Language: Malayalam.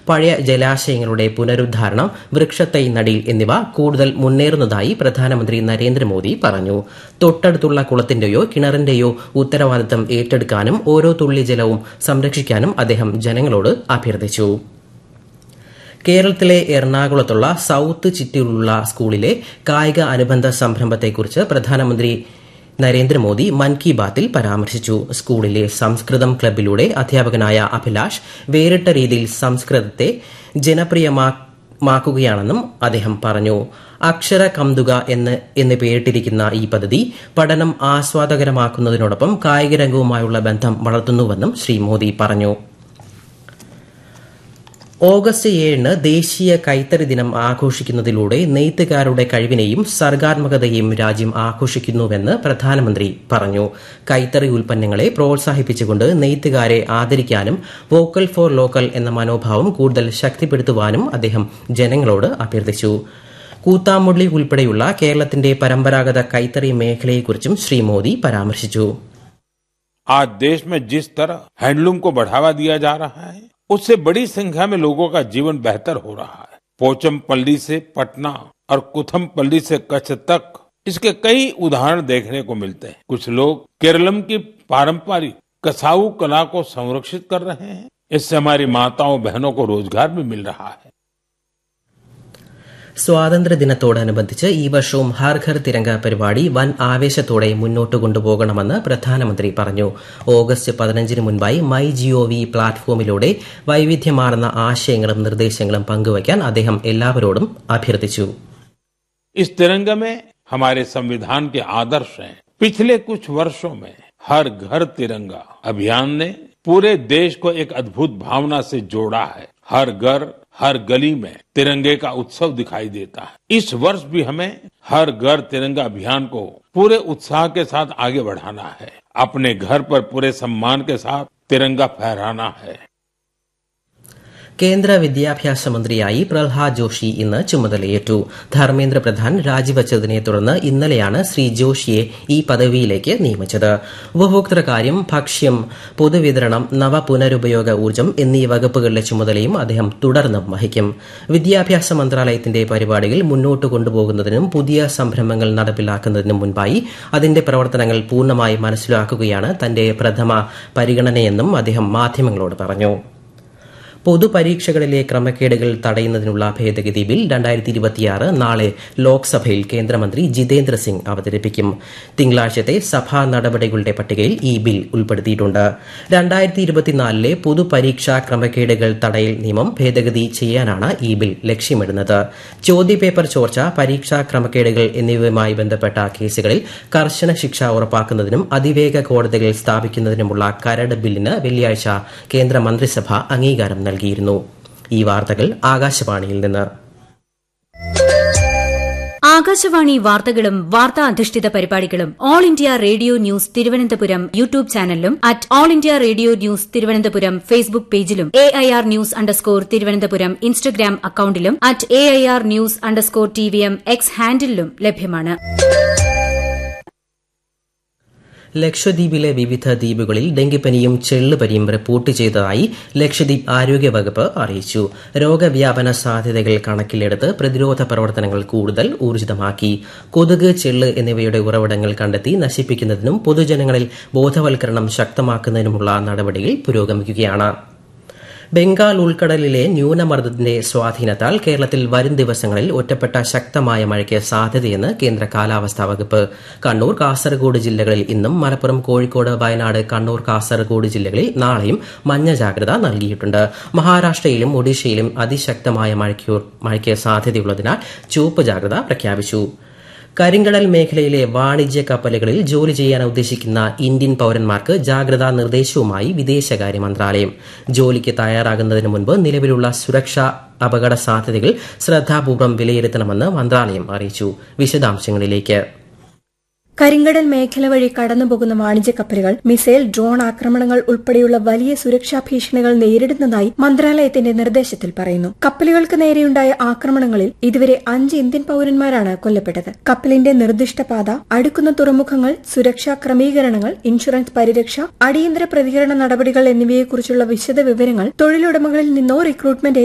പഴയ ജലാശയങ്ങളുടെ പുനരുദ്ധാരണം വൃക്ഷത്തൈ നടീൽ എന്നിവ കൂടുതൽ മുന്നേറുന്നതായി പ്രധാനമന്ത്രി നരേന്ദ്രമോദി പറഞ്ഞു തൊട്ടടുത്തുള്ള കുളത്തിന്റെയോ കിണറിന്റെയോ ഉത്തരവാദിത്തം ഏറ്റെടുക്കാനും ഓരോ തുള്ളി ജലവും സംരക്ഷിക്കാനും അദ്ദേഹം ജനങ്ങളോട് അഭ്യർത്ഥിച്ചു കേരളത്തിലെ എറണാകുളത്തുള്ള സൌത്ത് ചിറ്റിയിലുള്ള സ്കൂളിലെ കായിക അനുബന്ധ സംരംഭത്തെക്കുറിച്ച് പ്രധാനമന്ത്രി നരേന്ദ്രമോദി മൻ കി ബാത്തിൽ പരാമർശിച്ചു സ്കൂളിലെ സംസ്കൃതം ക്ലബിലൂടെ അധ്യാപകനായ അഭിലാഷ് വേറിട്ട രീതിയിൽ സംസ്കൃതത്തെ ജനപ്രിയമാക്കുകയാണെന്നും അദ്ദേഹം പറഞ്ഞു അക്ഷര കന്തുക എന്ന് എന്ന് പേരിട്ടിരിക്കുന്ന ഈ പദ്ധതി പഠനം ആസ്വാദകരമാക്കുന്നതിനോടൊപ്പം കായിക രംഗവുമായുള്ള ബന്ധം വളർത്തുന്നുവെന്നും ശ്രീ മോദി പറഞ്ഞു ഓഗസ്റ്റ് ഏഴിന് ദേശീയ കൈത്തറി ദിനം ആഘോഷിക്കുന്നതിലൂടെ നെയ്ത്തുകാരുടെ കഴിവിനെയും സർഗാത്മകതയെയും രാജ്യം ആഘോഷിക്കുന്നുവെന്ന് പ്രധാനമന്ത്രി പറഞ്ഞു കൈത്തറി ഉൽപ്പന്നങ്ങളെ പ്രോത്സാഹിപ്പിച്ചുകൊണ്ട് നെയ്ത്തുകാരെ ആദരിക്കാനും വോക്കൽ ഫോർ ലോക്കൽ എന്ന മനോഭാവം കൂടുതൽ ശക്തിപ്പെടുത്തുവാനും അദ്ദേഹം ജനങ്ങളോട് അഭ്യർത്ഥിച്ചു കൂത്താമുള്ളി ഉൾപ്പെടെയുള്ള കേരളത്തിന്റെ പരമ്പരാഗത കൈത്തറി മേഖലയെക്കുറിച്ചും ശ്രീ മോദി പരാമർശിച്ചു आज देश में जिस तरह हैंडलूम को बढ़ावा दिया जा रहा है उससे बड़ी संख्या में लोगों का जीवन बेहतर हो रहा है पोचमपल्ली से पटना और कुथमपल्ली से कच्छ तक इसके कई उदाहरण देखने को मिलते हैं कुछ लोग केरलम की पारंपरिक कसाऊ कला को संरक्षित कर रहे हैं इससे हमारी माताओं बहनों को रोजगार भी मिल रहा है സ്വാതന്ത്ര്യദിനത്തോടനുബന്ധിച്ച് ഈ വർഷവും ഹർ ഘർ തിരങ്ക പരിപാടി വൻ ആവേശത്തോടെ മുന്നോട്ട് കൊണ്ടുപോകണമെന്ന് പ്രധാനമന്ത്രി പറഞ്ഞു ഓഗസ്റ്റ് പതിനഞ്ചിന് മുൻപായി മൈ ജിഒവി പ്ലാറ്റ്ഫോമിലൂടെ വൈവിധ്യമാർന്ന ആശയങ്ങളും നിർദ്ദേശങ്ങളും പങ്കുവയ്ക്കാൻ അദ്ദേഹം എല്ലാവരോടും അഭ്യർത്ഥിച്ചു इस तिरंगे में हमारे संविधान के आदर्श हैं पिछले कुछ वर्षों में हर घर तिरंगा अभियान ने पूरे देश को एक अद्भुत भावना से जोड़ा है हर घर हर गली में तिरंगे का उत्सव दिखाई देता है इस वर्ष भी हमें हर घर तिरंगा अभियान को पूरे उत्साह के साथ आगे बढ़ाना है अपने घर पर पूरे सम्मान के साथ तिरंगा फहराना है കേന്ദ്ര വിദ്യാഭ്യാസ മന്ത്രിയായി പ്രഹ്ലാദ് ജോഷി ഇന്ന് ചുമതലയേറ്റു ധർമ്മേന്ദ്ര പ്രധാൻ രാജിവച്ചതിനെ തുടർന്ന് ഇന്നലെയാണ് ശ്രീ ജോഷിയെ ഈ പദവിയിലേക്ക് നിയമിച്ചത് ഉപഭോക്തൃകാര്യം ഭക്ഷ്യം പൊതുവിതരണം നവ പുനരുപയോഗ ഊർജ്ജം എന്നീ വകുപ്പുകളിലെ ചുമതലയും അദ്ദേഹം തുടർന്നും വഹിക്കും വിദ്യാഭ്യാസ മന്ത്രാലയത്തിന്റെ പരിപാടികൾ മുന്നോട്ട് കൊണ്ടുപോകുന്നതിനും പുതിയ സംരംഭങ്ങൾ നടപ്പിലാക്കുന്നതിനും മുൻപായി അതിന്റെ പ്രവർത്തനങ്ങൾ പൂർണ്ണമായി മനസ്സിലാക്കുകയാണ് തന്റെ പ്രഥമ പരിഗണനയെന്നും അദ്ദേഹം മാധ്യമങ്ങളോട് പറഞ്ഞു പൊതുപരീക്ഷകളിലെ ക്രമക്കേടുകൾ തടയുന്നതിനുള്ള ഭേദഗതി ബിൽ രണ്ടായിരത്തി ഇരുപത്തിയാറ് നാളെ ലോക്സഭയിൽ കേന്ദ്രമന്ത്രി ജിതേന്ദ്ര സിംഗ് അവതരിപ്പിക്കും തിങ്കളാഴ്ചത്തെ സഭാ നടപടികളുടെ പട്ടികയിൽ ഈ ബിൽ ഉൾപ്പെടുത്തിയിട്ടുണ്ട് രണ്ടായിരത്തി ഇരുപത്തിനാലിലെ പൊതുപരീക്ഷാ ക്രമക്കേടുകൾ തടയൽ നിയമം ഭേദഗതി ചെയ്യാനാണ് ഈ ബിൽ ലക്ഷ്യമിടുന്നത് ചോദ്യപേപ്പർ ചോർച്ച പരീക്ഷാ ക്രമക്കേടുകൾ എന്നിവയുമായി ബന്ധപ്പെട്ട കേസുകളിൽ കർശന ശിക്ഷ ഉറപ്പാക്കുന്നതിനും അതിവേഗ കോടതികൾ സ്ഥാപിക്കുന്നതിനുമുള്ള കരട് ബില്ലിന് വെള്ളിയാഴ്ച കേന്ദ്ര മന്ത്രിസഭ അംഗീകാരം നൽകിയിരുന്നു ഈ വാർത്തകൾ ആകാശവാണിയിൽ നിന്ന് ആകാശവാണി വാർത്തകളും വാർത്താ അധിഷ്ഠിത പരിപാടികളും all India radio news Thiruvananthapuram YouTube ചാനലിലും at all India radio news Thiruvananthapuram Facebook പേജിലും A I R news underscore Thiruvananthapuram Instagram അക്കൌണ്ടിലും at A I R news underscore T V M X ഹാൻഡിലും ലഭ്യമാണ് ലക്ഷദ്വീപിലെ വിവിധ ദ്വീപുകളിൽ ഡെങ്കിപ്പനിയും ചെള്ളുപനിയും റിപ്പോർട്ട് ചെയ്തതായി ലക്ഷദ്വീപ് ആരോഗ്യവകുപ്പ് അറിയിച്ചു രോഗവ്യാപന സാധ്യതകൾ കണക്കിലെടുത്ത് പ്രതിരോധ പ്രവർത്തനങ്ങൾ കൂടുതൽ ഊർജിതമാക്കി കൊതുക് ചെള്ള് എന്നിവയുടെ ഉറവിടങ്ങൾ കണ്ടെത്തി നശിപ്പിക്കുന്നതിനും പൊതുജനങ്ങളിൽ ബോധവൽക്കരണം ശക്തമാക്കുന്നതിനുമുള്ള നടപടികൾ പുരോഗമിക്കുകയാണ് ബംഗാൾ ഉൾക്കടലിലെ ന്യൂനമർദ്ദത്തിന്റെ സ്വാധീനത്താൽ കേരളത്തിൽ വരും ദിവസങ്ങളിൽ ഒറ്റപ്പെട്ട ശക്തമായ മഴയ്ക്ക് സാധ്യതയെന്ന് കേന്ദ്ര കാലാവസ്ഥാ വകുപ്പ് കണ്ണൂർ കാസർഗോഡ് ജില്ലകളിൽ ഇന്നും മലപ്പുറം കോഴിക്കോട് വയനാട് കണ്ണൂർ കാസർഗോഡ് ജില്ലകളിൽ നാളെയും മഞ്ഞ ജാഗ്രത നൽകിയിട്ടുണ്ട് മഹാരാഷ്ട്രയിലും ഒഡീഷയിലും അതിശക്തമായ മഴയ്ക്ക് സാധ്യതയുള്ളതിനാൽ ചുവപ്പ് ജാഗ്രത പ്രഖ്യാപിച്ചു കരിങ്കടൽ മേഖലയിലെ വാണിജ്യ കപ്പലുകളിൽ ജോലി ചെയ്യാൻ ഉദ്ദേശിക്കുന്ന ഇന്ത്യൻ പൌരന്മാർക്ക് ജാഗ്രതാ നിർദ്ദേശവുമായി വിദേശകാര്യ മന്ത്രാലയം ജോലിക്ക് തയ്യാറാകുന്നതിന് മുൻപ് നിലവിലുള്ള സുരക്ഷാ അപകട സാധ്യതകൾ ശ്രദ്ധാപൂർവ്വം വിലയിരുത്തണമെന്ന് മന്ത്രാലയം അറിയിച്ചു വിശദാംശങ്ങളിലേക്ക് കരിങ്കടൽ മേഖല വഴി കടന്നുപോകുന്ന വാണിജ്യ കപ്പലുകൾ മിസൈൽ ഡ്രോൺ ആക്രമണങ്ങൾ ഉൾപ്പെടെയുള്ള വലിയ സുരക്ഷാ ഭീഷണികൾ നേരിടുന്നതായി മന്ത്രാലയത്തിന്റെ നിർദ്ദേശത്തിൽ പറയുന്നു കപ്പലുകൾക്ക് നേരെയുണ്ടായ ആക്രമണങ്ങളിൽ ഇതുവരെ അഞ്ച് ഇന്ത്യൻ പൌരന്മാരാണ് കൊല്ലപ്പെട്ടത് കപ്പലിന്റെ നിർദ്ദിഷ്ട പാത അടുക്കുന്ന തുറമുഖങ്ങൾ സുരക്ഷാ ക്രമീകരണങ്ങൾ ഇൻഷുറൻസ് പരിരക്ഷ അടിയന്തര പ്രതികരണ നടപടികൾ എന്നിവയെക്കുറിച്ചുള്ള വിശദ വിവരങ്ങൾ തൊഴിലുടമകളിൽ നിന്നോ റിക്രൂട്ട്മെന്റ്